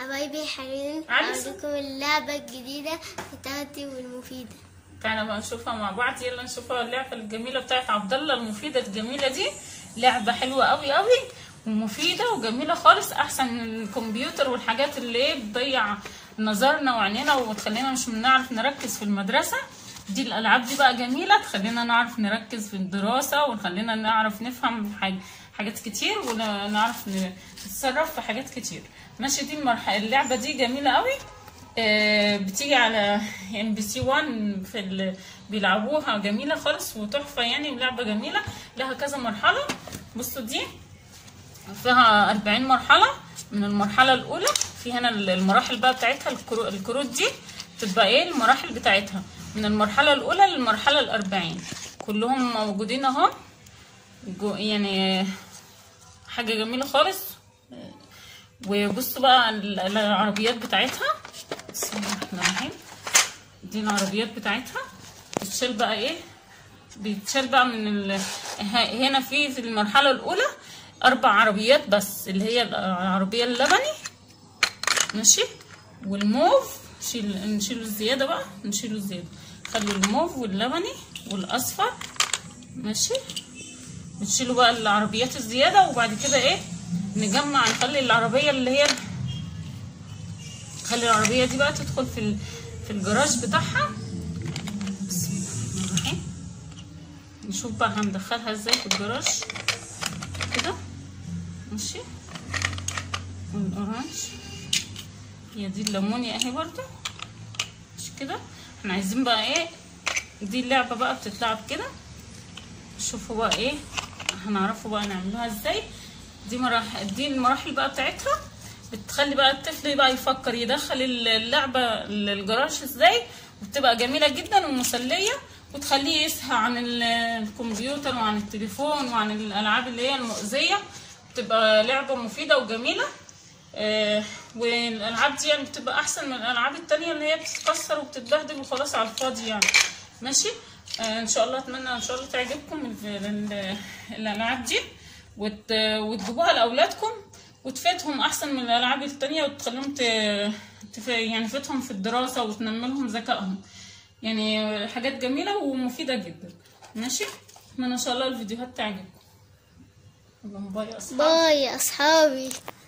حبايبي الحلوين عايزة؟ أوريكم اللعبة الجديدة بتاعتي والمفيدة تعالى بقى نشوفها مع بعض يلا نشوفها اللعبة الجميلة بتاعت عبد الله المفيدة الجميلة دي لعبة حلوة قوي قوي ومفيدة وجميلة خالص أحسن من الكمبيوتر والحاجات اللي ايه بتضيع نظرنا وعينينا وتخلينا مش بنعرف نركز في المدرسة دي الألعاب دي بقى جميلة تخلينا نعرف نركز في الدراسة ونخلينا نعرف نفهم حاجة حاجات كتير ونعرف نتصرف في حاجات كتير ماشي دي المرحلة اللعبة دي جميلة قوي آه، بتيجي على ام بي سي 1 في ال... بيلعبوها جميله خالص وتحفه يعني ولعبه جميله لها كذا مرحله بصوا دي فيها 40 مرحله من المرحله الاولى في هنا المراحل بقى بتاعتها الكرو... الكروت دي تبقى ايه المراحل بتاعتها من المرحله الاولى للمرحله الأربعين كلهم موجودين اهو جو- يعني حاجه جميله خالص وبصوا بقى ال- العربيات بتاعتها بسم الله الرحمن الرحيم دي العربيات بتاعتها بتشيل بقى ايه بيتشال بقى من ال... ه- هنا في في المرحلة الأولى أربع عربيات بس اللي هي العربية اللبني ماشي والموف شيل نشيله الزيادة بقى نشيله الزيادة خلي الموف واللبني والأصفر ماشي بتشيلوا بقى العربيات الزيادة وبعد كده ايه نجمع نخلي العربية اللي هي خلي العربية دي بقى تدخل في ال- في الجراج بتاعها بسم الله الرحمن الرحيم نشوف بقى هندخلها ازاي في الجراج كده ماشي والاورانج هي دي الليمونيا اهي برضو مش كده احنا عايزين بقى ايه دي اللعبة بقى بتتلعب كده شوفوا بقى ايه هنعرفوا بقى نعملوها ازاي دي مراحل دي المراحل بقى بتاعتها بتخلي بقى الطفل بقى يفكر يدخل اللعبة الجراج ازاي وبتبقى جميلة جدا ومسلية وتخليه يسهى عن ال- الكمبيوتر وعن التليفون وعن الألعاب اللي هي المؤذية بتبقى لعبة مفيدة وجميلة آه والألعاب دي يعني بتبقى أحسن من الألعاب التانية اللي هي بتتكسر وبتتبهدل وخلاص على الفاضي يعني ماشي آه ان شاء الله اتمنى ان شاء الله تعجبكم ال- ال- الالعاب دي وت... وتجيبوها لاولادكم وتفيدهم احسن من الالعاب التانية وتخليهم ت... تف... يعني تفيدهم في الدراسة وتنمي لهم ذكائهم يعني حاجات جميلة ومفيدة جدا ماشي اتمنى ان شاء الله الفيديوهات تعجبكم اللهم باي يا اصحابي باي يا أصحابي